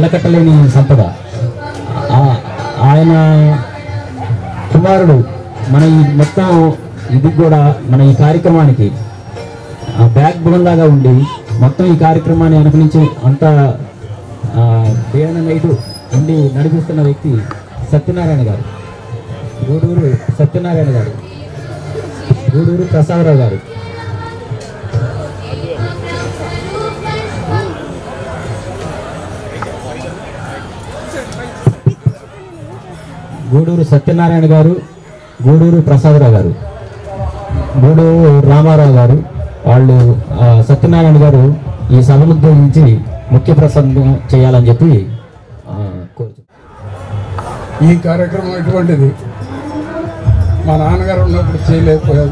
వెలకట్టలేని సంపద ఆ- ఆయన కుమారుడు మన ఈ మొత్తం ఇది కూడా మన ఈ కార్యక్రమానికి బ్యాక్ బోన్ లాగా ఉండి మొత్తం ఈ కార్యక్రమాన్ని వెనక నుంచి అంత దేవన నైటు ఉండి నడిపిస్తున్న వ్యక్తి సత్యనారాయణ గారు గూడూరు సత్యనారాయణ గారు గూడూరు ప్రసాదరావు గారు గూడూరు సత్యనారాయణ గారు గూడూరు ప్రసాదరావు గారు గూడూరు రామారావు గారు వాళ్ళు ఆ, సత్యనారాయణ గారు ఈ సభను ఉద్దేశించి ముఖ్య ప్రసంగం చేయాలని చెప్పి ఆ, కోరుతున్నాను ఈ కార్యక్రమం ఎటువంటిది మా నాన్నగారు ఉన్నప్పుడు చేయలేకపోయారు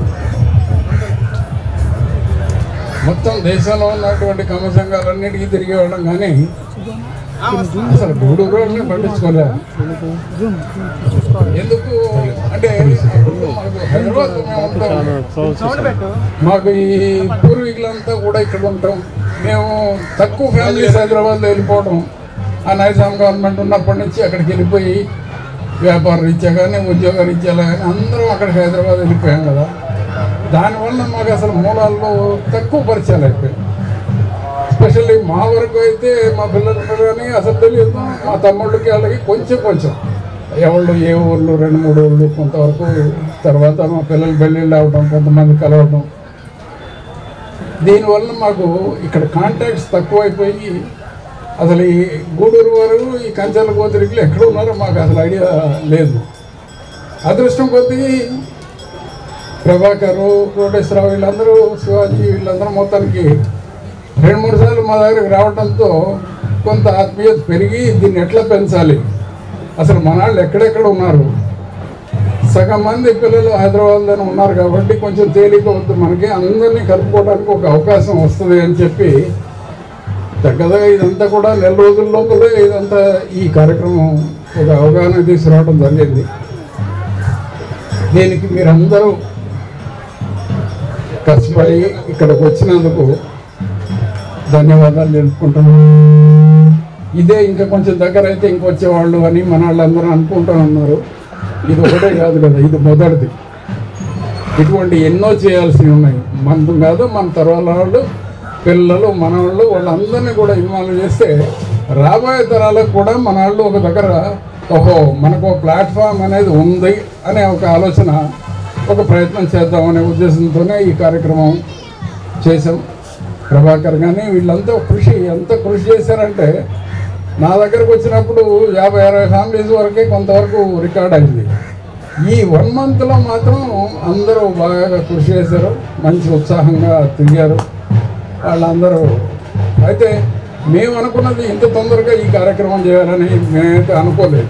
మొత్తం దేశంలో ఉన్నటువంటి కమ్మ సంఘాలన్నిటికీ తిరిగేవాళ్ళం కానీ అసలు గూడూరు వాళ్ళని పట్టించుకోలేదు ఎందుకు అంటే అప్పుడు మాకు హైదరాబాద్ మేము ఉంటాం. మాకు ఈ పూర్వీకులంతా కూడా ఇక్కడ ఉంటాం మేము తక్కువ ఫ్యామిలీస్ హైదరాబాద్లో వెళ్ళిపోవడం ఆ నైజాం గవర్నమెంట్ ఉన్నప్పటి నుంచి అక్కడికి వెళ్ళిపోయి వ్యాపార రీత్యా కానీ ఉద్యోగ రీత్యా కానీ అందరం అక్కడికి హైదరాబాద్ వెళ్ళిపోయాం కదా దానివల్ల మాకు అసలు మూలాల్లో తక్కువ పరిచయాలు అయిపోయాయి స్పెషల్లీ మా వరకు అయితే మా పిల్లలు కానీ అసలు తెలియదు మా తమ్ముళ్ళకి వాళ్ళకి కొంచెం కొంచెం ఎవళ్ళు ఏ ఊర్లు రెండు మూడు ఊళ్ళు కొంతవరకు తర్వాత మా పిల్లలు పెళ్ళిళ్ళు అవడం కొంతమంది కలవడం దీనివల్ల మాకు ఇక్కడ కాంటాక్ట్స్ తక్కువైపోయి అసలు ఈ గూడూరు వారు ఈ కంచెల కోతిరికలు ఎక్కడ ఉన్నారో మాకు అసలు ఐడియా లేదు అదృష్టం కొద్దీ ప్రభాకరు కోటేశ్వరరావు వీళ్ళందరూ శివాజీ వీళ్ళందరూ మొత్తానికి రెండు మూడు సార్లు మా దగ్గరికి రావడంతో కొంత ఆత్మీయత పెరిగి దీన్ని ఎట్లా పెంచాలి అసలు మన వాళ్ళు ఎక్కడెక్కడ ఉన్నారు సగం మంది పిల్లలు హైదరాబాద్లోనే ఉన్నారు కాబట్టి కొంచెం తేలిక వద్దు మనకి అందరినీ కలుపుకోవడానికి ఒక అవకాశం వస్తుంది అని చెప్పి చక్కగా ఇదంతా కూడా నెల రోజుల లోపలే ఇదంతా ఈ కార్యక్రమం ఒక అవగాహన తీసుకురావడం జరిగింది దీనికి మీరందరూ కష్టపడి ఇక్కడికి వచ్చినందుకు ధన్యవాదాలు తెలుపుకుంటున్నాను ఇదే ఇంకా కొంచెం దగ్గర అయితే ఇంకొచ్చేవాళ్ళు అని మన వాళ్ళందరూ అనుకుంటూ ఉన్నారు ఇది ఒకటే కాదు కదా ఇది మొదటిది ఇటువంటి ఎన్నో చేయాల్సినవి ఉన్నాయి మనం కాదు మన తర్వాత వాళ్ళు పిల్లలు మనవాళ్ళు వాళ్ళందరినీ కూడా ఇన్వాల్వ్ చేస్తే రాబోయే తరాలకు కూడా మన వాళ్ళు ఒక దగ్గర ఓహో మనకు ఒక ప్లాట్ఫామ్ అనేది ఉంది అనే ఒక ఆలోచన ఒక ప్రయత్నం చేద్దామనే ఉద్దేశంతోనే ఈ కార్యక్రమం చేసాం ప్రభాకర్ కానీ వీళ్ళంతా కృషి ఎంత కృషి చేశారంటే నా దగ్గరకు వచ్చినప్పుడు యాభై అరవై ఫ్యామిలీస్ వరకే కొంతవరకు రికార్డ్ అయింది ఈ వన్ మంత్లో మాత్రం అందరూ బాగా కృషి చేశారు మంచి ఉత్సాహంగా తిరిగారు వాళ్ళందరూ అయితే మేము అనుకున్నది ఇంత తొందరగా ఈ కార్యక్రమం చేయాలని మేమైతే అనుకోలేదు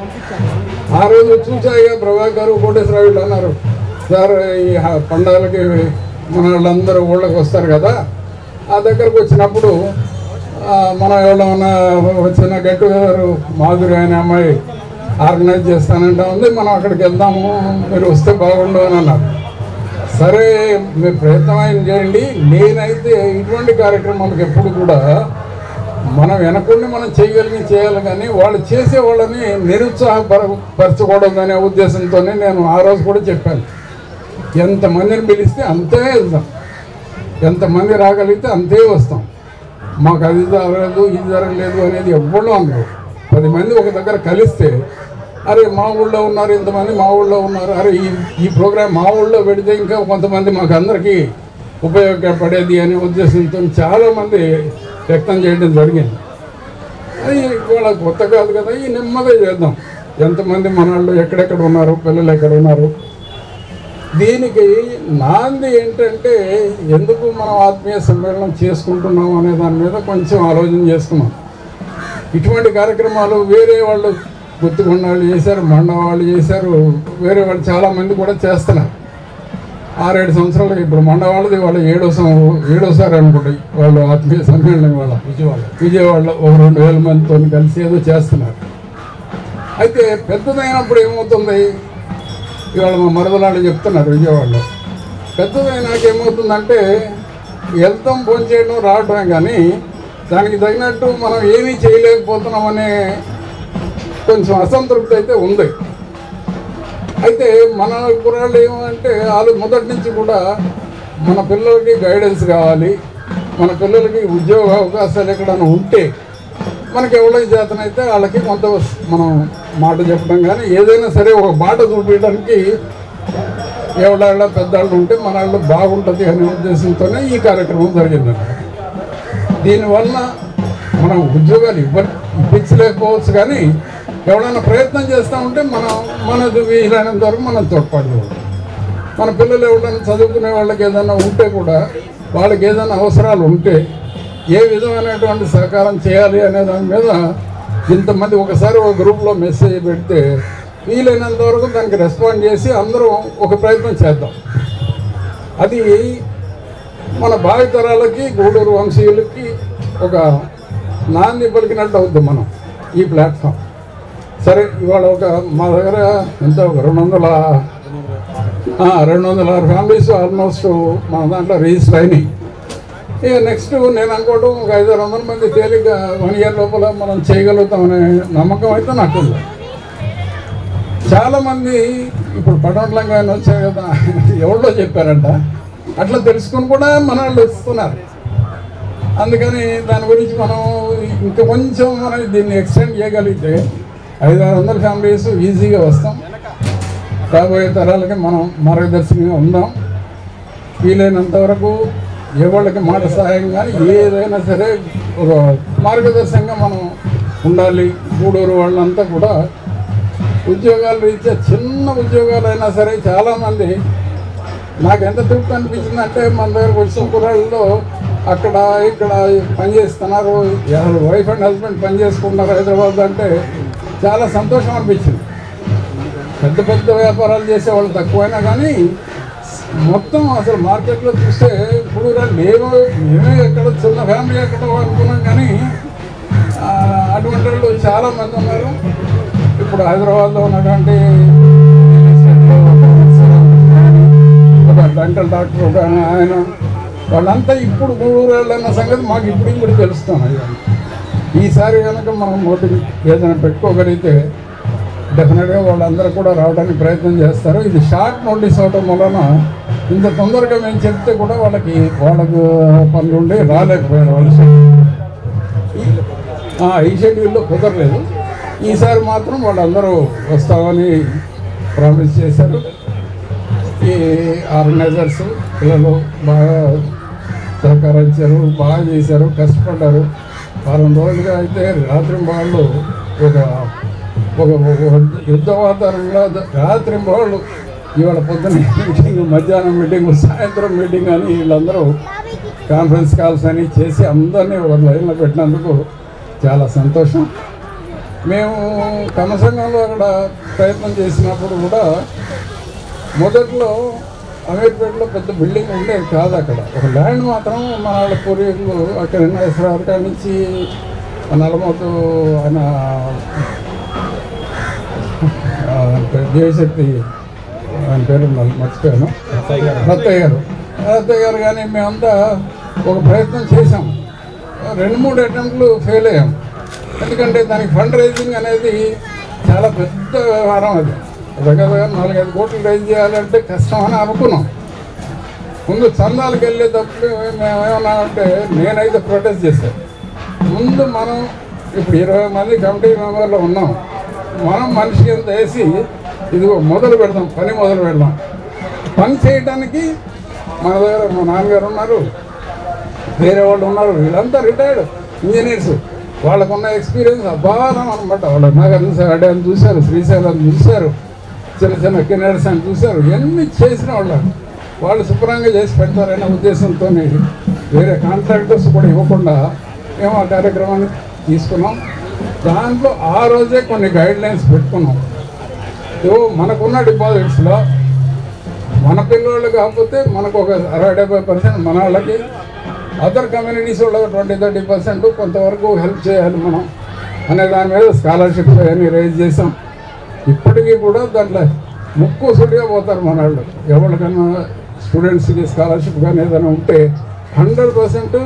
ఆ రోజు చూసాయిగా ప్రభాకర్ కోటేశ్వర వీళ్ళు అన్నారు సార్ ఈ హ- పండగలకి మన వాళ్ళందరూ ఊళ్ళకి వస్తారు కదా ఆ దగ్గరకు వచ్చినప్పుడు ఆ, మనం ఎవరైనా వచ్చిన గెట్ టుగెదర్ మాధురి అనే అమ్మాయి ఆర్గనైజ్ చేస్తానంటా ఉంది మనం అక్కడికి వెళ్దాము మీరు వస్తే బాగుండు అని అన్నారు సరే మీరు ప్రయత్నం అయిన చేయండి నేనైతే ఇటువంటి కార్యక్రమాలకు ఎప్పుడు కూడా మనం వెనకుండి మనం చేయగలిగి చేయాలి కానీ వాళ్ళు చేసే వాళ్ళని నిరుత్సాహపర పరచకూడదు అనే ఉద్దేశంతోనే నేను ఆ రోజు కూడా చెప్పాను ఎంతమందిని పిలిస్తే అంతే వెళ్దాం ఎంతమంది రాగలిగితే అంతే వస్తాం మాకు అది జరగలేదు ఇది జరగలేదు అనేది ఎవ్వరు అనరు పది మంది ఒక దగ్గర కలిస్తే అరే మా ఊళ్ళో ఉన్నారు ఇంతమంది మా ఊళ్ళో ఉన్నారు అరే ఈ ఈ ప్రోగ్రామ్ మా ఊళ్ళో పెడితే ఇంకా కొంతమంది మాకు అందరికీ ఉపయోగపడేది అనే ఉద్దేశంతో చాలామంది వ్యక్తం చేయడం జరిగింది అది ఇవాళ కొత్త కాదు కదా ఈ నెమ్మదిగా చేద్దాం ఎంతమంది మన వాళ్ళు ఎక్కడెక్కడ ఉన్నారు పిల్లలు ఎక్కడ ఉన్నారు దీనికి నాంది ఏంటంటే ఎందుకు మనం ఆత్మీయ సమ్మేళనం చేసుకుంటున్నాం అనే దాని మీద కొంచెం ఆలోచన చేసుకున్నాం ఇటువంటి కార్యక్రమాలు వేరే వాళ్ళు గుర్తుకొండ వాళ్ళు చేశారు మండ వాళ్ళు చేశారు వేరే వాళ్ళు చాలామంది కూడా చేస్తున్నారు ఆరేడు సంవత్సరాలు ఇప్పుడు మండ వాళ్ళది వాళ్ళు ఏడో సం- ఏడోసారి అనుకుంటాయి వాళ్ళు ఆత్మీయ సమ్మేళనం వాళ్ళ విజయవాడ విజయవాడలో ఒక రెండు వేల మందితో కలిసి ఏదో చేస్తున్నారు అయితే పెద్దదైనప్పుడు ఏమవుతుంది ఇవాళ మా మరదలాళ్ళు చెప్తున్నారు విజయవాడలో పెద్దదైనాక ఏమవుతుందంటే వెళ్తాం భోజనం చేయడం రావడమే కానీ దానికి తగినట్టు మనం ఏమీ చేయలేకపోతున్నామనే కొంచెం అసంతృప్తి అయితే ఉంది అయితే మన కుర్రాళ్ళు ఏమంటే వాళ్ళు మొదటి నుంచి కూడా మన పిల్లలకి గైడెన్స్ కావాలి మన పిల్లలకి ఉద్యోగ అవకాశాలు ఎక్కడైనా ఉంటే మనకి ఎవరికి చేతనైతే వాళ్ళకి కొంత మనం మాట చెప్పడం కానీ ఏదైనా సరే ఒక బాట చూపించడానికి ఎవడాళ్ళ పెద్దాళ్ళు ఉంటే మన వాళ్ళు బాగుంటుంది అనే ఉద్దేశంతోనే ఈ కార్యక్రమం జరిగిందండి దీనివల్ల మనం ఉద్యోగాలు ఇవ్వ ఇప్పించలేకపోవచ్చు కానీ ఎవరైనా ప్రయత్నం చేస్తూ ఉంటే మనం మనది వీలైనంత వరకు మనం తోడ్పడదు మన పిల్లలు ఎవరైనా చదువుకునే వాళ్ళకి ఏదైనా ఉంటే కూడా వాళ్ళకి ఏదైనా అవసరాలు ఉంటే ఏ విధమైనటువంటి సహకారం చేయాలి అనే దాని మీద ఇంతమంది ఒకసారి ఒక గ్రూప్లో మెసేజ్ పెడితే వీలైనంత వరకు దానికి రెస్పాండ్ చేసి అందరం ఒక ప్రయత్నం చేద్దాం అది మన భావితరాలకి గూడూరు వంశీయులకి ఒక నాంది పలికినట్టు అవుద్ది మనం ఈ ప్లాట్ఫామ్ సరే ఇవాళ ఒక మా దగ్గర ఎంత ఒక రెండు వందల ఆ, రెండు వందల ఆరు ఫ్యామిలీస్ ఆల్మోస్ట్ మన దాంట్లో రిజిస్టర్ అయినాయి ఇక నెక్స్ట్ నేను అనుకోవడం ఒక ఐదు ఆరు వందల మంది తేలిక వన్ ఇయర్ లోపల మనం చేయగలుగుతామనే నమ్మకం అయితే నాకుంది చాలా మంది ఇప్పుడు పటోట్లంగా ఆయన వచ్చాయి కదా ఎవరో చెప్పారంట అట్లా తెలుసుకొని కూడా మన వాళ్ళు ఇస్తున్నారు అందుకని దాని గురించి మనం ఇంకా కొంచెం మనం దీన్ని ఎక్స్టెండ్ చేయగలిగితే ఐదు ఆరు వందల ఫ్యామిలీస్ ఈజీగా వస్తాం రాబోయే తరాలకి మనం మార్గదర్శకంగా ఉందాం వీలైనంత వరకు ఎవరికి మాట సహాయం కానీ ఏదైనా సరే ఒక మార్గదర్శకంగా మనం ఉండాలి గూడూరు వాళ్ళంతా కూడా ఉద్యోగాలు రీత్యా చిన్న ఉద్యోగాలైనా సరే చాలామంది నాకు ఎంత తృప్తి అనిపించింది అంటే మన దగ్గరకు వచ్చిన కుర్రాళ్ళలో అక్కడ ఇక్కడ పని చేస్తున్నారు వైఫ్ అండ్ హస్బెండ్ పని చేసుకుంటున్నారు హైదరాబాద్ అంటే చాలా సంతోషం అనిపించింది పెద్ద పెద్ద వ్యాపారాలు చేసే వాళ్ళు తక్కువైనా కానీ మొత్తం అసలు మార్కెట్లో చూస్తే ఇప్పుడు మేము మేమే ఎక్కడ చిన్న ఫ్యామిలీ ఎక్కడో అనుకున్నాం కానీ ఆ, అటువంటి వాళ్ళు చాలా మంది ఉన్నారు ఇప్పుడు హైదరాబాద్లో ఉన్నటువంటి ఒక డెంటల్ డాక్టర్ కానీ ఆయన వాళ్ళంతా ఇప్పుడు గూడూరు వెళ్ళిన సంగతి మాకు ఇప్పుడు ఇప్పుడు తెలుస్తున్నాయి ఈసారి కనుక మనం నోటి ఏదైనా పెట్టుకోగలిగితే డెఫినెట్గా వాళ్ళందరూ కూడా రావడానికి ప్రయత్నం చేస్తారు ఇది షార్ట్ నోటీస్ అవడం వలన ఇంత తొందరగా మేము చెప్తే కూడా వాళ్ళకి వాళ్ళకు పనులు ఉండి రాలేకపోయారు వాళ్ళు ఆ, ఈ షెడ్యూల్లో కుదరలేదు ఈసారి మాత్రం వాళ్ళందరూ వస్తామని ప్రామిస్ చేశారు ఈ ఆర్గనైజర్స్ పిల్లలు బాగా సహకరించారు బాగా చేశారు కష్టపడ్డారు వారం రోజులుగా అయితే రాత్రి వాళ్ళు ఒక ఒక ఒక యుద్ధ వాతావరణంలో రాత్రి వాళ్ళు ఇవాళ పొద్దున్న మీటింగ్ మధ్యాహ్నం మీటింగ్ సాయంత్రం మీటింగ్ అని వీళ్ళందరూ కాన్ఫరెన్స్ కాల్స్ అని చేసి అందరినీ ఒక లైన్లో పెట్టినందుకు చాలా సంతోషం మేము కమ సంఘంలో అక్కడ ప్రయత్నం చేసినప్పుడు కూడా మొదట్లో అమీర్పేటలో పెద్ద బిల్డింగ్ ఉండేది కాదు అక్కడ ఒక ల్యాండ్ మాత్రం మన వాళ్ళ పూర్వీకులు అక్కడ ఎన్ఎస్ఆర్ కాడి నుంచి నలమోతు ఆయన ఆ, దేవశక్తి ఆయన పేరు నాకు మర్చిపోయాను రత్తయ్య గారు రత్తయ్య గారు కానీ మేమంతా ఒక ప్రయత్నం చేసాం రెండు మూడు అటెంప్ట్లు ఫెయిల్ అయ్యాం ఎందుకంటే దానికి ఫండ్ రైజింగ్ అనేది చాలా పెద్ద వ్యవహారం అది దగ్గర దగ్గర నాలుగైదు కోట్లు రైజ్ చేయాలంటే కష్టం అని అనుకున్నాం ముందు చందాలకు వెళ్ళేటప్పుడు మేమేమన్నామంటే నేనైతే ప్రొటెస్ట్ చేశాను ముందు మనం ఇప్పుడు ఇరవై మంది కమిటీ మెంబర్లు ఉన్నాం మనం మనిషికి ఎంత వేసి ఇదిగో మొదలు పెడదాం పని మొదలు పెడదాం పని చేయడానికి మన దగ్గర మా నాన్నగారు ఉన్నారు వేరే వాళ్ళు ఉన్నారు వీళ్ళంతా రిటైర్డ్ ఇంజనీర్స్ వాళ్ళకున్న ఎక్స్పీరియన్స్ అపారం అనమాట వాళ్ళ నగర్ చూసారు అడ్డాన్ని చూశారు శ్రీశైలం చూశారు చిన్న చిన్న కిన్నెర్స్ అని చూశారు ఎన్ని చేసిన వాళ్ళు వాళ్ళు శుభ్రంగా చేసి పెడతారనే ఉద్దేశంతో వేరే కాంట్రాక్టర్స్ కూడా ఇవ్వకుండా మేము ఆ కార్యక్రమాన్ని తీసుకున్నాం దాంట్లో ఆ రోజే కొన్ని గైడ్ లైన్స్ పెట్టుకున్నాం ఇవో మనకున్న డిపాజిట్స్లో మన పిల్లోళ్ళు కాకపోతే మనకు ఒక అరవై డెబ్బై పర్సెంట్ మన వాళ్ళకి అదర్ కమ్యూనిటీస్ వాళ్ళకి ట్వంటీ థర్టీ పర్సెంట్ కొంతవరకు హెల్ప్ చేయాలి మనం అనే దాని మీద స్కాలర్షిప్ అవన్నీ రైజ్ చేసాం ఇప్పటికీ కూడా దాంట్లో ముక్కు సుడిగా పోతారు మన వాళ్ళు ఎవరికైనా స్టూడెంట్స్కి స్కాలర్షిప్ కానీ ఏదైనా ఉంటే హండ్రెడ్ పర్సెంట్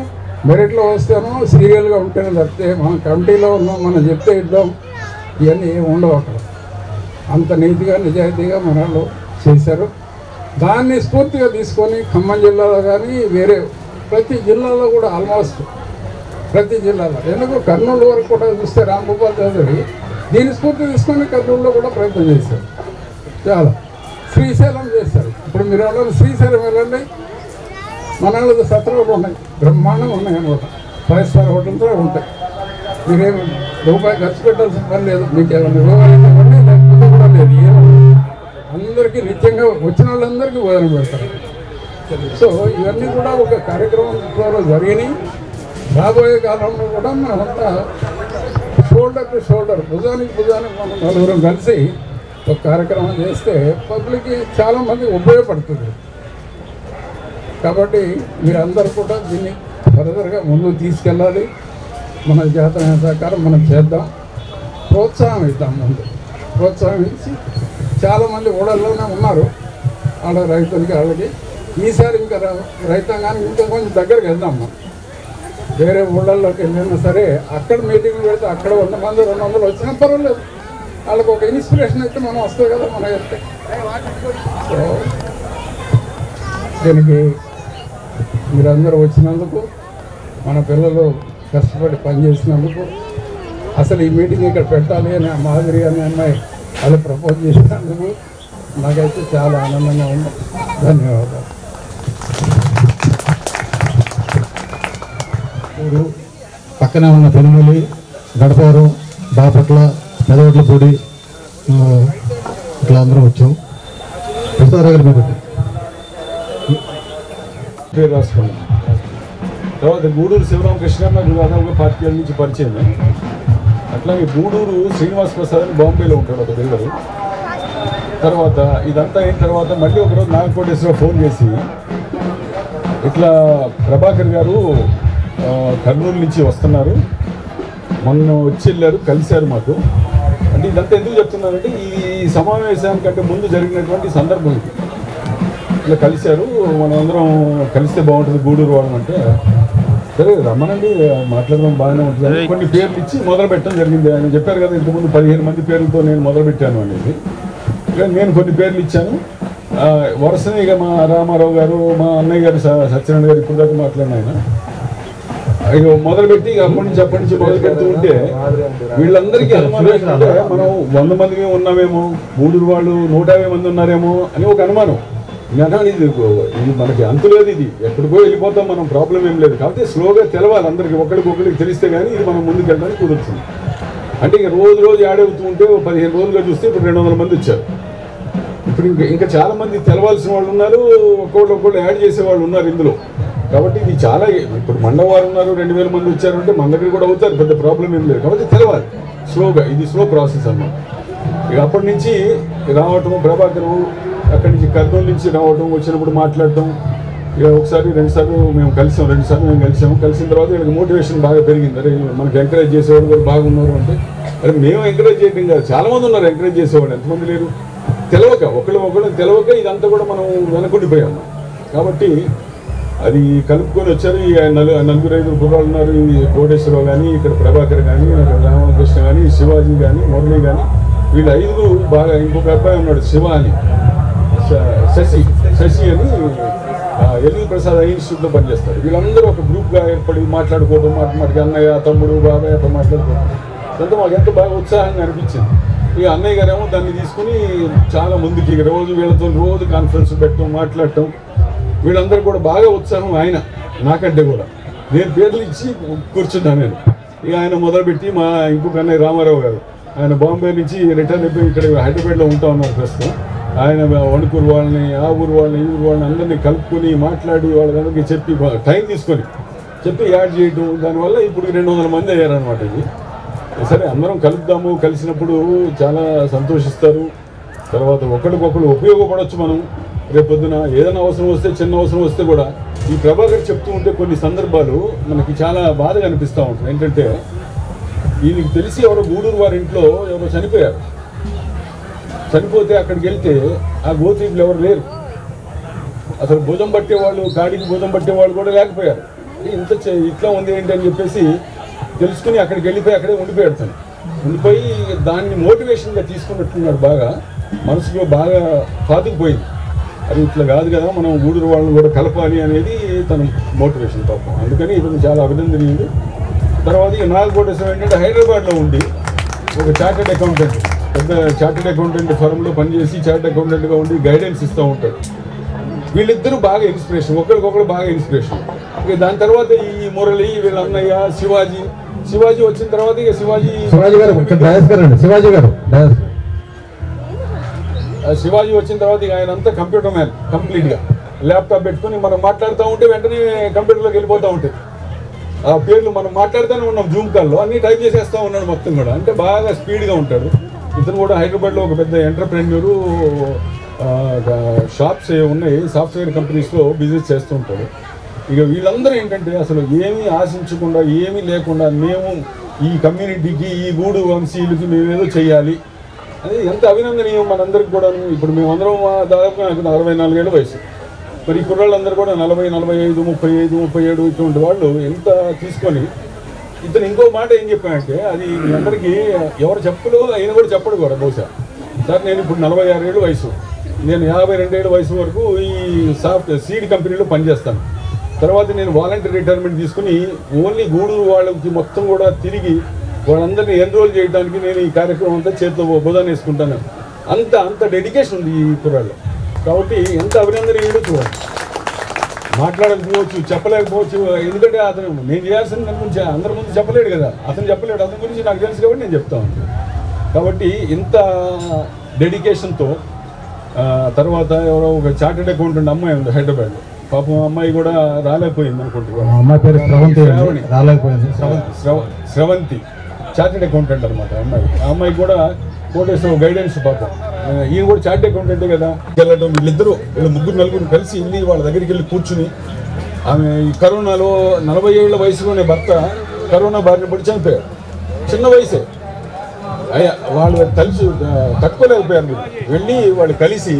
మెరిట్లో వస్తేనో సీరియల్గా ఉంటేనే తప్పితే మన కమిటీలో ఉన్నాం మనం చెప్తే ఇద్దాం ఇవన్నీ ఏమి ఉండవు అక్కడ అంత నీతిగా నిజాయితీగా మన వాళ్ళు చేశారు దాన్ని స్ఫూర్తిగా తీసుకొని ఖమ్మం జిల్లాలో కానీ వేరే ప్రతి జిల్లాలో కూడా ఆల్మోస్ట్ ప్రతి జిల్లాలో ఎందుకు కర్నూలు వరకు కూడా చూస్తే రాంగోపాల్ చౌదరి దీని స్ఫూర్తి తీసుకొని కర్నూలులో కూడా ప్రయత్నం చేశారు చాలా శ్రీశైలం చేశారు ఇప్పుడు మీరు వెళ్ళాలి శ్రీశైలం వెళ్ళండి మన వాళ్ళది సత్రాలు ఉన్నాయి బ్రహ్మాండంగా ఉన్నాయి అనమాట ఫైవ్ స్టార్ హోటల్తో ఉంటాయి మీరేమి రూపాయి ఖర్చు పెట్టాల్సిన పని లేదు మీకు ఏమైనా రూపాయలు ఇవ్వండి లేకపోతే కూడా లేదు ఏమన్నా అందరికీ నిత్యంగా వచ్చిన వాళ్ళందరికీ భోజనం పెడతారు సో ఇవన్నీ కూడా ఒక కార్యక్రమం ద్వారా జరిగినాయి రాబోయే కాలంలో కూడా మనమంతా షోల్డర్ టు షోల్డర్ భుజానికి భుజానికి మనం నలుగురం కలిసి ఒక కార్యక్రమం చేస్తే పబ్లిక్కి చాలామంది ఉపయోగపడుతుంది కాబట్టి మీరందరూ కూడా దీన్ని ఫర్దర్గా ముందుకు తీసుకెళ్ళాలి మన జాతమైన సహకారం మనం చేద్దాం ప్రోత్సాహం ఇద్దాం ముందు ప్రోత్సాహం ఇచ్చి చాలామంది ఊళ్ళల్లోనే ఉన్నారు ఆడ రైతులకి వాళ్ళకి ఈసారి ఇంకా ర- రైతాంగానికి ఇంకా కొంచెం దగ్గరికి వెళ్దాం మనం వేరే ఊళ్ళల్లోకి వెళ్ళినా సరే అక్కడ మీటింగ్ పెడితే అక్కడ వంద మంది రెండు వందలు వచ్చినా పర్వాలేదు వాళ్ళకి ఒక ఇన్స్పిరేషన్ అయితే మనం వస్తుంది కదా మనం వెళ్తే సో దీనికి మీరందరూ వచ్చినందుకు మన పిల్లలు కష్టపడి పనిచేసినందుకు అసలు ఈ మీటింగ్ ఇక్కడ పెట్టాలి అని ఆ మాధురి అనే అమ్మాయి వాళ్ళు ప్రపోజ్ చేసినందుకు నాకైతే చాలా ఆనందంగా ఉంది ధన్యవాదాలు ఊరు పక్కనే ఉన్న పెనుమలి గడపవరం బాపట్ల పెదవట్లపూడి ఆ, ఇట్లా అందరం వచ్చాం ప్రసాద్ గారు మీరు పేరు రాసుకున్నాం తర్వాత గూడూరు శివరామకృష్ణ నాకు దాదాపుగా పార్టీ ఏళ్ళ నుంచి పరిచయం అట్లాగే గూడూరు శ్రీనివాస్ ప్రసాద్ అని బాంబేలో ఉంటాడు ఒక బిల్డరు తర్వాత ఇదంతా అయిన తర్వాత మళ్ళీ ఒకరోజు నాగకోటేశ్వరరావు ఫోన్ చేసి ఇట్లా ప్రభాకర్ గారు ఆ, కర్నూలు నుంచి వస్తున్నారు మొన్న వచ్చి వెళ్ళారు కలిశారు మాకు అంటే ఇదంతా ఎందుకు చెప్తున్నానంటే ఈ సమావేశానికంటే ముందు జరిగినటువంటి సందర్భం ఇది ఇట్లా కలిశారు మనం అందరం కలిస్తే బాగుంటుంది గూడూరు వాళ్ళం అంటే సరే రమ్మనండి మాట్లాడడం బాగానే ఉంటుంది అని కొన్ని పేర్లు ఇచ్చి మొదలు పెట్టడం జరిగింది ఆయన చెప్పారు కదా ఇంతకుముందు పదిహేను మంది పేర్లతో నేను మొదలు పెట్టాను అనేది ఇక నేను కొన్ని పేర్లు ఇచ్చాను ఆ, వరుసనే ఇక మా రామారావు గారు మా అన్నయ్య గారు స- సత్యనారాయణ గారు ఇప్పుడు దాకా మాట్లాడిన ఆయన ఇక మొదలుపెట్టి ఇక అప్పటి నుంచి అప్పటి నుంచి మొదలు పెడుతూ ఉంటే వీళ్ళందరికీ అనుమానం ఏంటంటే మనం వంద మంది ఉన్నామేమో గూడూరు వాళ్ళు నూట యాభై మంది ఉన్నారేమో అని ఒక అనుమానం ఇంకా అనుమానం ఇది ఇది మనకి అంతు లేదు ఇది ఎక్కడికో వెళ్ళిపోతాం మనం ప్రాబ్లం ఏం లేదు కాబట్టి స్లోగా తెలవాలి అందరికి ఒకరికొకరికి తెలిస్తే కానీ ఇది మనం ముందుకు వెళ్ళడానికి కుదురుతుంది అంటే ఇక రోజు రోజు యాడ్ అవుతూ ఉంటే ఓ పదిహేను రోజులుగా చూస్తే ఇప్పుడు రెండు వందల మంది వచ్చారు ఇప్పుడు ఇంకా ఇంకా చాలా మంది తెలవాల్సిన వాళ్ళు ఉన్నారు ఒక్కొక్కళ్ళు ఒక్కొక్కళ్ళు యాడ్ చేసే వాళ్ళు ఉన్నారు ఇందులో కాబట్టి ఇది చాలా ఇప్పుడు మండవారు ఉన్నారు రెండు వేల మంది వచ్చారు అంటే మన దగ్గర కూడా అవుతారు పెద్ద ప్రాబ్లం ఏం లేదు కాబట్టి తెలవాలి స్లోగా ఇది స్లో ప్రాసెస్ అన్నమాట ఇక అప్పటి నుంచి రావటం ప్రభాకరం అక్కడి నుంచి కర్నూలు నుంచి రావటం వచ్చినప్పుడు మాట్లాడటం ఇక ఒకసారి రెండు సార్లు మేము కలిసాం రెండు సార్లు మేము కలిసాము కలిసిన తర్వాత వీళ్ళకి మోటివేషన్ బాగా పెరిగింది అరే మనకి ఎంకరేజ్ చేసేవాళ్ళు కూడా బాగున్నారు అంటే అరే మేము ఎంకరేజ్ చేయడం కాదు చాలా మంది ఉన్నారు ఎంకరేజ్ చేసేవాళ్ళు ఎంతమంది లేరు తెలవక ఒకళ్ళు ఒకళ్ళు తెలవక ఇదంతా కూడా మనం వెనకుండిపోయాము కాబట్టి అది కలుపుకొని వచ్చారు ఈ నలు నలుగురు ఐదుగురు కుర్రాళ్ళు ఉన్నారు ఈ కోటేశ్వరరావు కానీ ఇక్కడ ప్రభాకర్ కానీ రామకృష్ణ కానీ శివాజీ కానీ మురళి కానీ వీళ్ళు ఐదుగురు బాగా ఇంకొక అబ్బాయి ఉన్నాడు శివ అని శ- శశి శశి అని ఆ, ఎల్వి ప్రసాద్ ఐ ఇన్స్టిట్యూట్లో పనిచేస్తారు వీళ్ళందరూ ఒక గ్రూప్గా ఏర్పడి మాట్లాడుకోవడం మాట మాటకి అన్నయ్య తమ్ముడు బాబాయ్ అట్లా మాట్లాడుకోవడం అంతా మాకు ఎంతో బాగా ఉత్సాహంగా అనిపించింది ఇక అన్నయ్య గారేమో దాన్ని తీసుకుని చాలా ముందుకి ఇక రోజు వీళ్ళతో రోజు కాన్ఫరెన్స్ పెట్టడం మాట్లాడటం వీళ్ళందరూ కూడా బాగా ఉత్సాహం ఆయన నాకంటే కూడా నేను పేర్లు ఇచ్చి కూర్చున్నాను నేను ఇక ఆయన మొదలుపెట్టి మా ఇంకొక అన్నయ్య రామారావు గారు ఆయన బాంబే నుంచి రిటర్న్ అయిపోయి ఇక్కడ హైదరాబాద్లో ఉంటా ఉన్నారు ప్రస్తుతం ఆయన వణుకూరు వాళ్ళని ఆ ఊరు వాళ్ళని ఈ ఊరు వాళ్ళని అందరినీ కలుపుకొని మాట్లాడి వాళ్ళందరికీ చెప్పి టైం తీసుకొని చెప్పి యాడ్ చేయడం దానివల్ల ఇప్పుడు రెండు వందల మంది అయ్యారనమాట ఇది సరే అందరం కలుద్దాము కలిసినప్పుడు చాలా సంతోషిస్తారు తర్వాత ఒకరికొకరు ఉపయోగపడవచ్చు మనం రేపొద్దున ఏదైనా అవసరం వస్తే చిన్న అవసరం వస్తే కూడా ఈ ప్రభాకర్ చెప్తూ ఉంటే కొన్ని సందర్భాలు మనకి చాలా బాధగా అనిపిస్తూ ఉంటుంది ఏంటంటే ఈయనకి తెలిసి ఎవరో గూడూరు వారి ఇంట్లో ఎవరో చనిపోయారు చనిపోతే అక్కడికి వెళ్తే ఆ గోత్రీకులు ఎవరు లేరు అసలు భుజం పట్టే వాళ్ళు గాడికి భుజం పట్టే వాళ్ళు కూడా లేకపోయారు ఇంత చే- ఇట్లా ఉంది ఏంటి అని చెప్పేసి తెలుసుకుని అక్కడికి వెళ్ళిపోయి అక్కడే ఉండిపోయాడు తను ఉండిపోయి దాన్ని మోటివేషన్గా తీసుకున్నట్టున్నాడు బాగా మనసులో బాగా పాతుకుపోయింది అది ఇట్లా కాదు కదా మనం ఊడూరు వాళ్ళని కూడా కలపాలి అనేది తన మోటివేషన్ పాపం అందుకని ఇతను చాలా అభినందనీయుడు తర్వాత ఇక నాలుగు కోటేశ్వరం ఏంటంటే హైదరాబాద్లో ఉండి ఒక చార్టెడ్ అకౌంటెంట్ పెద్ద చార్టెడ్ అకౌంటెంట్ ఫర్మ్లో పనిచేసి చార్టెడ్ అకౌంటెంట్గా ఉండి గైడెన్స్ ఇస్తూ ఉంటాడు వీళ్ళిద్దరూ బాగా ఇన్స్పిరేషన్ ఒకరికొకరు బాగా ఇన్స్పిరేషన్ ఇక దాని తర్వాత ఈ మురళి వీళ్ళ అన్నయ్య శివాజీ శివాజీ వచ్చిన తర్వాత ఇక శివాజీ శివాజీ గారు ఇక్కడ డయాస్ గారు అండి శివాజీ గారు డయాస్ ఆ శివాజీ వచ్చిన తర్వాత ఇక ఆయన అంతా కంప్యూటర్ మ్యాన్ కంప్లీట్గా ల్యాప్టాప్ పెట్టుకుని మనం మాట్లాడుతూ ఉంటే వెంటనే కంప్యూటర్లోకి వెళ్ళిపోతూ ఉంటాయి ఆ పేర్లు మనం మాట్లాడుతూనే ఉన్నాం జూమ్ కాల్లో అన్ని టైప్ చేసేస్తూ ఉన్నాడు మొత్తం కూడా అంటే బాగా స్పీడ్గా ఉంటాడు ఇతను కూడా హైదరాబాద్లో ఒక పెద్ద ఎంటర్ప్రెన్యూరు షాప్స్ ఉన్నాయి సాఫ్ట్వేర్ కంపెనీస్లో బిజినెస్ చేస్తూ ఉంటాడు ఇక వీళ్ళందరూ ఏంటంటే అసలు ఏమీ ఆశించకుండా ఏమీ లేకుండా మేము ఈ కమ్యూనిటీకి ఈ గూడు వంశీయులకి మేమేదో చేయాలి అది ఎంత అభినందనీయం మనందరికి కూడా ఇప్పుడు మేమందరం దాదాపు నాకు అరవై నాలుగేళ్ళ వయసు మరి ఈ కుర్రాళ్ళందరూ కూడా నలభై నలభై ఐదు ముప్పై ఐదు ముప్పై ఏడు ఇటువంటి వాళ్ళు ఎంత తీసుకొని ఇతను ఇంకో మాట ఏం చెప్పానంటే అది మీ అందరికీ ఎవరు చెప్పలు ఆయన కూడా చెప్పడు కూడా బహుశా సార్ నేను ఇప్పుడు నలభై ఆరు ఏళ్ళు వయసు నేను యాభై రెండేళ్ళ వయసు వరకు ఈ సాఫ్ట్ సీడ్ కంపెనీలో పనిచేస్తాను తర్వాత నేను వాలంటీర్ రిటైర్మెంట్ తీసుకుని ఓన్లీ గూడూరు వాళ్ళకి మొత్తం కూడా తిరిగి వాళ్ళందరినీ ఎన్రోల్ చేయడానికి నేను ఈ కార్యక్రమం అంతా చేతిలో బుధాన్ని వేసుకుంటాను అంత అంత డెడికేషన్ ఉంది ఈ కుర్రాళ్ళు కాబట్టి ఎంత అభినందనీయుడు చూడండి మాట్లాడకపోవచ్చు చెప్పలేకపోవచ్చు ఎందుకంటే అతను నేను చేయాల్సిన దాని గురించి అందరి ముందు చెప్పలేడు కదా అతను చెప్పలేడు అతని గురించి నాకు తెలుసు కాబట్టి నేను చెప్తా ఉన్నాను కాబట్టి ఇంత డెడికేషన్తో తర్వాత ఎవరో ఒక చార్టెడ్ అకౌంటెంట్ అమ్మాయి ఉంది హైదరాబాద్లో పాపం ఆ అమ్మాయి కూడా రాలేకపోయింది మా అనుకుంటున్నాను అమ్మాయి పేరు శ్రవంతి అండి. శ్రావణి. రాలేకపోయింది శ్రవంతి శ్రవ- శ్రవంతి చార్టెడ్ అకౌంటెంట్ అనమాట అమ్మాయి ఆ అమ్మాయి కూడా కోటేశ్వర గైడెన్స్ పాపం ఆ, ఈయన కూడా చార్టెడ్ అకౌంటెంటే కదా వెళ్ళడం వీళ్ళిద్దరూ వీళ్ళ ముగ్గురు నలుగురు కలిసి వెళ్ళి వాళ్ళ దగ్గరికి వెళ్ళి కూర్చుని ఆమె ఈ కరోనాలో నలభై ఏళ్ల వయసులోనే భర్త కరోనా బారిన పడి చనిపోయారు చిన్న వయసే అయ్యా వాళ్ళు కలిసి ఆ, తట్టుకోలేకపోయారు వీళ్ళు. వెళ్ళి వాళ్ళు కలిసి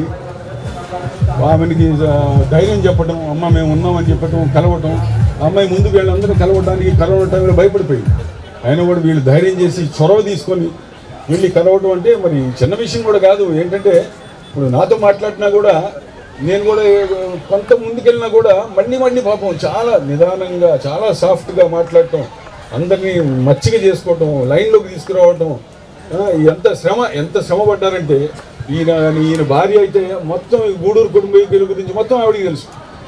ఆమెకి ఆ, ధైర్యం చెప్పడం అమ్మ మేము ఉన్నామని చెప్పడం కలవటం ఆ అమ్మాయి ముందు వీళ్ళందరూ కలవడానికి కరోనా టైంలో భయపడిపోయింది అయినా కూడా వీళ్ళు ధైర్యం చేసి చొరవ తీసుకొని వెళ్ళి కలవటం అంటే మరి చిన్న విషయం కూడా కాదు ఏంటంటే ఇప్పుడు నాతో మాట్లాడినా కూడా నేను కూడా ఏ- కొంత ముందుకెళ్ళినా కూడా మళ్ళీ మళ్ళీ పాపం చాలా నిదానంగా చాలా సాఫ్ట్గా మాట్లాడటం అందరినీ మచ్చిక చేసుకోవటం లైన్లోకి తీసుకురావటం ఆ, ఎంత శ్రమ ఎంత శ్రమ పడ్డారంటే ఈయన ఈయన భార్య అయితే మొత్తం ఈ గూడూరు కుటుంబీకుల గురించి మొత్తం ఆవిడకి తెలుసు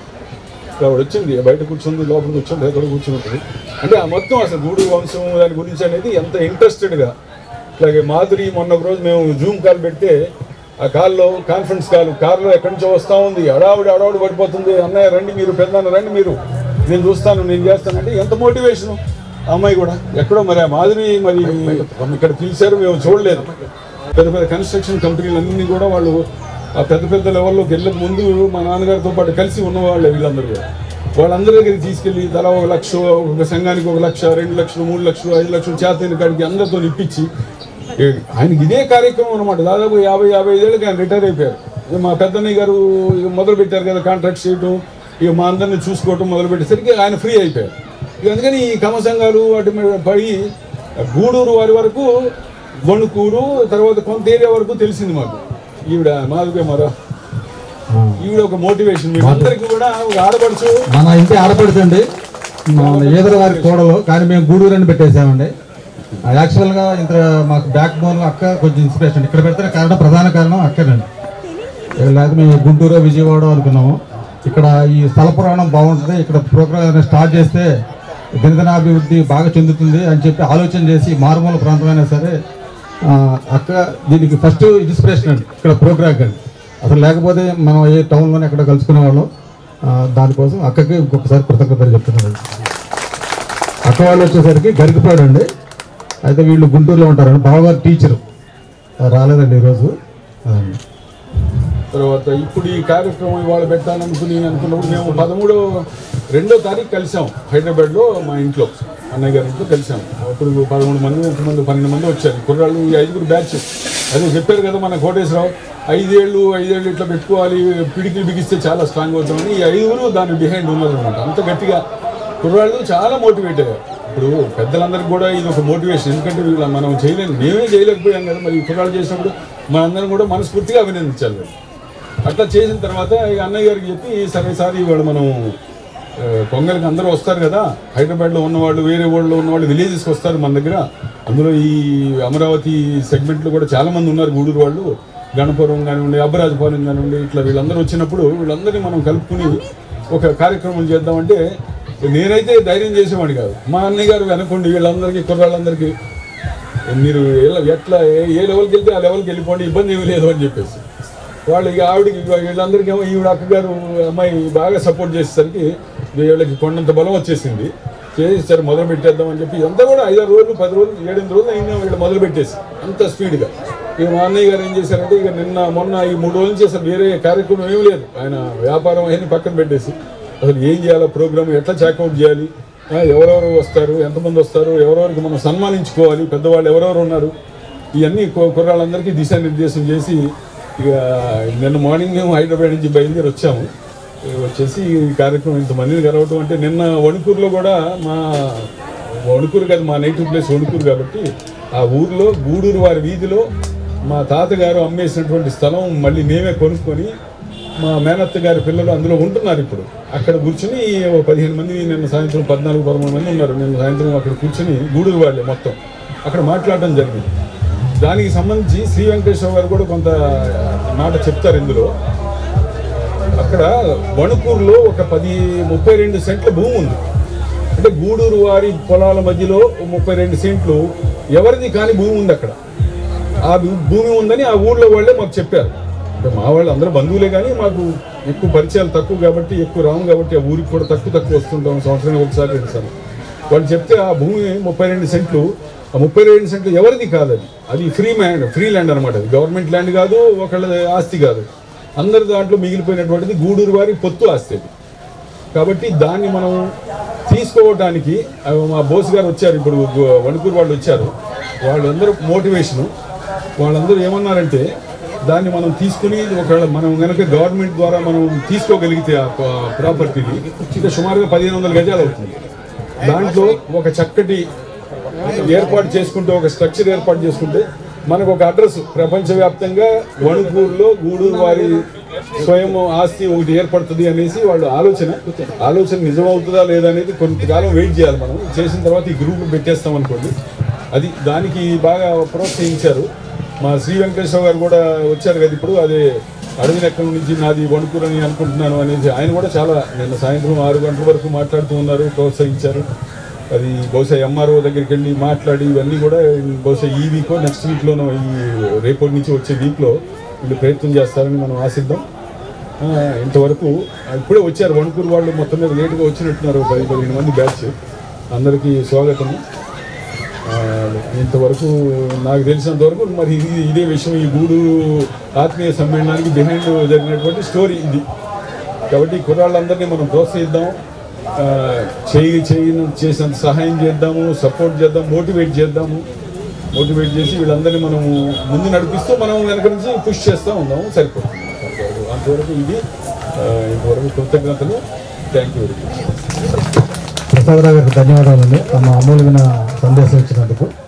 ఆవిడ వచ్చింది బయట కూర్చుంది లోపల కూర్చుంది ఎక్కడ కూర్చుంటుంది అంటే ఆ మొత్తం అసలు గూడూరు వంశం దాని గురించి అనేది ఎంత ఇంట్రెస్టెడ్గా ఇట్లాగే మాధురి మొన్న ఒక రోజు మేము జూమ్ కాల్ పెడితే ఆ కాల్లో కాన్ఫరెన్స్ కాల్ కార్లో ఎక్కడి నుంచో వస్తూ ఉంది అడావిడి అడావిడి పడిపోతుంది అన్నయ్య రండి మీరు పెద్దన్న రండి మీరు నేను చూస్తాను నేను చేస్తానంటే ఎంత మోటివేషను ఆ అమ్మాయి కూడా ఎక్కడో మరి ఆ మాధురి మరి ఇక్కడ పిలిచారు మేము చూడలేదు పెద్ద పెద్ద కన్స్ట్రక్షన్ కంపెనీలు అన్నీ కూడా వాళ్ళు ఆ పెద్ద పెద్ద లెవెల్లోకి వెళ్ళక ముందు మా నాన్నగారితో పాటు కలిసి ఉన్నవాళ్ళే వీళ్ళందరూ కూడా వాళ్ళందరి దగ్గరికి తీసుకెళ్ళి తలా ఒక లక్ష ఒక సంఘానికి ఒక లక్ష రెండు లక్షలు మూడు లక్షలు ఐదు లక్షలు చేతైన కాడికి అందరితో ఇప్పించి ఏ, ఆయనకి ఇదే కార్యక్రమం అనమాట దాదాపు యాభై యాభై ఐదేళ్ళకి ఆయన రిటైర్ అయిపోయారు ఇక మా పెద్దన్నయ్య గారు ఇక మొదలు పెట్టారు కదా కాంట్రాక్ట్ చేయటం ఇక మా అందరిని చూసుకోవటం మొదలు పెట్టేసరికి ఆయన ఫ్రీ అయిపోయారు ఇక అందుకని ఈ కమ సంఘాలు వాటి మీద పడి గూడూరు వారి వరకు గొణుకూరు తర్వాత కొంత ఏరియా వరకు తెలిసింది మాకు ఈవిడ మాధుకే మరో ఈవిడ ఒక మోటివేషన్ మీ అందరికీ కూడా ఒక ఆడపడుచు మన ఇంటి ఆడపడుచండి మన ఏదర వారి కోడలు కానీ మేము గూడూరు అని పెట్టేసామండి ఆ యాక్చువల్గా ఇంత మాకు బ్యాక్ బోన్ అక్క కొంచెం ఇన్స్పిరేషన్ ఇక్కడ పెడితే కారణం ప్రధాన కారణం అక్కనండి లేకపోతే మేము గుంటూరు విజయవాడ అనుకున్నాము ఇక్కడ ఈ స్థల పురాణం బాగుంటుంది ఇక్కడ ప్రోగ్రామ్ స్టార్ట్ చేస్తే దినదినాభివృద్ధి బాగా చెందుతుంది అని చెప్పి ఆలోచన చేసి మారుమూల ప్రాంతమైనా సరే ఆ, అక్క దీనికి ఫస్ట్ ఇన్స్పిరేషన్ అండి ఇక్కడ ప్రోగ్రామ్ అండి అసలు లేకపోతే మనం ఏ టౌన్లోనే ఎక్కడ కలుసుకునే వాళ్ళం ఆ, దానికోసం అక్కకి ఇంకొకసారి కృతజ్ఞతలు చెప్తున్నాను అక్క వాళ్ళు వచ్చేసరికి గరికపాడు అండి అయితే వీళ్ళు గుంటూరులో ఉంటారండి బావగారు టీచరు రాలేదండి ఈరోజు ఆ, తర్వాత ఇప్పుడు ఈ కార్యక్రమం ఇవాళ పెట్టాలనుకుని అనుకున్నప్పుడు మేము పదమూడో రెండో తారీఖు కలిసాం హైదరాబాద్లో మా ఇంట్లో అన్నయ్య గారి ఇంట్లో కలిసాం అప్పుడు పదమూడు మంది మంది పన్నెండు మంది వచ్చారు కుర్రాళ్ళు ఈ ఐదుగురు బ్యాచ్ అదే చెప్పారు కదా మన కోటేశ్వరరావు ఐదేళ్ళు ఐదేళ్ళు ఇట్లా పెట్టుకోవాలి పిడికిలు బిగిస్తే చాలా స్ట్రాంగ్ అవుతామని ఈ ఐదుగురు దాని బిహైండ్ ఉన్నదన్నమాట అంత గట్టిగా కుర్రాళ్ళు చాలా మోటివేట్ అయ్యారు ఇప్పుడు పెద్దలందరికీ కూడా ఇది ఒక మోటివేషన్ ఎందుకంటే వీళ్ళ మనం చేయలేము మేమే చేయలేకపోయాం కదా మరి ఈ కుర్రాళ్ళు చేసినప్పుడు మనందరం కూడా మనస్ఫూర్తిగా అభినందించాలి వీళ్ళు. అట్లా చేసిన తర్వాత ఈ అన్నయ్య గారికి చెప్పి సరే సార్ ఇవాళ మనం ఆ, పొంగల్కి అందరూ వస్తారు కదా హైదరాబాద్లో ఉన్నవాళ్ళు వేరే ఊళ్ళో ఉన్నవాళ్ళు విలేజెస్కి వస్తారు మన దగ్గర అందులో ఈ అమరావతి సెగ్మెంట్లో కూడా చాలా మంది ఉన్నారు గూడూరు వాళ్ళు గణపురం కానివ్వండి అబ్బరాజపాలెం కానివ్వండి ఇట్లా వీళ్ళందరూ వచ్చినప్పుడు వీళ్ళందరినీ మనం కలుపుకుని ఒక కార్యక్రమం చేద్దామంటే నేనైతే ధైర్యం చేసేవాడిని కాదు మా అన్నయ్య గారు వెనకుండి వీళ్ళందరికీ కుర్రాళ్ళందరికీ మీరు ఎలా- ఎట్లా ఏ- ఏ లెవెల్కి వెళ్తే ఆ లెవెల్కి వెళ్ళిపోండి ఇబ్బంది ఏమీ లేదు అని చెప్పేసి వాళ్ళు ఇక ఆవిడకి ఇక వీళ్ళందరికీ ఏమో ఈవిడ అక్కగారు అమ్మాయి బాగా సపోర్ట్ చేసేసరికి వీళ్ళకి కొండంత బలం వచ్చేసింది చేసేసారు మొదలు పెట్టేద్దాం అని చెప్పి ఇదంతా కూడా ఐదారు రోజులు పది రోజులు ఏడెనిమిది రోజులు అయినా వీళ్ళు మొదలు పెట్టేసి అంత స్పీడ్గా ఇక మా అన్నయ్య గారు ఏం చేశారంటే ఇక నిన్న మొన్న ఈ మూడు రోజుల నుంచి అసలు వేరే కార్యక్రమం ఏమీ లేదు ఆయన వ్యాపారం అయిన పక్కన పెట్టేసి అసలు ఏం చేయాలో ప్రోగ్రామ్ ఎట్లా చెక్అవుట్ చేయాలి ఆ, ఎవరెవరు వస్తారు ఎంతమంది వస్తారు ఎవరెవరికి మనం సన్మానించుకోవాలి పెద్దవాళ్ళు ఎవరెవరు ఉన్నారు ఇవన్నీ కు- కుర్రాళ్ళందరికీ దిశానిర్దేశం చేసి ఇక నిన్న మార్నింగ్ మేము హైదరాబాద్ నుంచి బయలుదేరి వచ్చాము ఇక వచ్చేసి ఈ కార్యక్రమం ఇంతమందిని కలవటం అంటే నిన్న వణుకూరులో కూడా మా వణుకూరు కాదు మా నేటివ్ ప్లేస్ వణుకూరు కాబట్టి ఆ ఊర్లో గూడూరు వారి వీధిలో మా తాతగారు అమ్మేసినటువంటి స్థలం మళ్ళీ మేమే కొనుక్కొని మా మేనత్త గారి పిల్లలు అందులో ఉంటున్నారు ఇప్పుడు అక్కడ కూర్చుని ఓ పదిహేను మంది నిన్న సాయంత్రం పద్నాలుగు పదమూడు మంది ఉన్నారు నిన్న సాయంత్రం అక్కడ కూర్చుని గూడూరు వాళ్ళే మొత్తం అక్కడ మాట్లాడడం జరిగింది దానికి సంబంధించి శ్రీ వెంకటేశ్వర గారు కూడా కొంత మాట చెప్తారు ఇందులో అక్కడ వణుకూరులో ఒక పది ముప్పై రెండు సెంట్ల భూమి ఉంది అంటే గూడూరు వారి పొలాల మధ్యలో ఓ ముప్పై రెండు సెంట్లు ఎవరిది కాని భూమి ఉంది అక్కడ ఆ భూ- భూమి ఉందని ఆ ఊళ్ళో వాళ్ళే మాకు చెప్పారు అంటే మా వాళ్ళు అందరూ బంధువులే కానీ మాకు ఎక్కువ పరిచయాలు తక్కువ కాబట్టి ఎక్కువ రాము కాబట్టి ఆ ఊరికి కూడా తక్కువ తక్కువ వస్తుంటాం సంవత్సరానికి ఒకసారి రెండుసార్లు వాళ్ళు చెప్తే ఆ భూమి ముప్పై రెండు సెంట్లు ఆ ముప్పై రెండు సెంట్లు ఎవరిది కాదు అది అది ఫ్రీ ల్యాండ్ ఫ్రీ ల్యాండ్ అనమాట అది గవర్నమెంట్ ల్యాండ్ కాదు ఒకళ్ళ ఆస్తి కాదు అందరి దాంట్లో మిగిలిపోయినటువంటిది గూడూరు వారి పొత్తు ఆస్తి అది కాబట్టి దాన్ని మనం తీసుకోవడానికి ఆ, మా బోస్ గారు వచ్చారు ఇప్పుడు గు- వణుకూరు వాళ్ళు వచ్చారు వాళ్ళందరూ మోటివేషను వాళ్ళందరూ ఏమన్నారంటే దాన్ని మనం తీసుకుని ఒకవేళ మనం కనుక గవర్నమెంట్ ద్వారా మనం తీసుకోగలిగితే ఆ ప- ప్రాపర్టీని ఇంకా సుమారుగా పదిహేను వందల గజాలు అవుతుంది దాంట్లో ఒక చక్కటి ఏర్పాటు చేసుకుంటే ఒక స్ట్రక్చర్ ఏర్పాటు చేసుకుంటే మనకు ఒక అడ్రస్ ప్రపంచవ్యాప్తంగా వణుకూరులో గూడూరు వారి స్వయం ఆస్తి ఒకటి ఏర్పడుతుంది అనేసి వాళ్ళు ఆలోచన ఆలోచన నిజమవుతుందా లేదా అనేది కొంతకాలం వెయిట్ చేయాలి మనం చేసిన తర్వాత ఈ గ్రూప్ పెట్టేస్తాం అనుకోండి అది దానికి బాగా ప్రోత్సహించారు మా శ్రీ వెంకటేశ్వర గారు కూడా వచ్చారు కదా ఇప్పుడు అదే అడవి నెక్కల నుంచి నాది వణుకూరు అని అనుకుంటున్నాను అనేది ఆయన కూడా చాలా నిన్న సాయంత్రం ఆరు గంటల వరకు మాట్లాడుతూ ఉన్నారు ప్రోత్సహించారు అది బహుశా ఎంఆర్ఓ దగ్గరికి వెళ్ళి మాట్లాడి ఇవన్నీ కూడా బహుశా ఈ వీకో నెక్స్ట్ వీక్లోనో ఈ రేపటి నుంచి వచ్చే వీక్లో వీళ్ళు ప్రయత్నం చేస్తారని మనం ఆశిద్దాం ఆ, ఇంతవరకు ఇప్పుడే వచ్చారు వణుకూరు వాళ్ళు మొత్తం మీద లేటుగా వచ్చినట్టున్నారు ఒక పది పదిహేను మంది బ్యాచ్ అందరికీ స్వాగతం ఆ, ఇంతవరకు నాకు తెలిసినంత వరకు మరి ఇది ఇదే విషయం ఈ గూడు ఆత్మీయ సమ్మేళనానికి బిహైండ్ జరిగినటువంటి స్టోరీ ఇది కాబట్టి ఈ కుర్రాళ్ళందరినీ మనం ప్రోత్సహిద్దాం ఆ, చేయి చేయి చేసినంత సహాయం చేద్దాము సపోర్ట్ చేద్దాం మోటివేట్ చేద్దాము మోటివేట్ చేసి వీళ్ళందరినీ మనం ముందు నడిపిస్తూ మనం వెనక నుంచి పుష్ చేస్తూ ఉందాము సరిపోతుంది అంతవరకు ఇది ఆ, ఇంతవరకు కృతజ్ఞతలు thank you very much Prasadarao గారికి ధన్యవాదాలండి తమ అమూల్యమైన సందేశం ఇచ్చినందుకు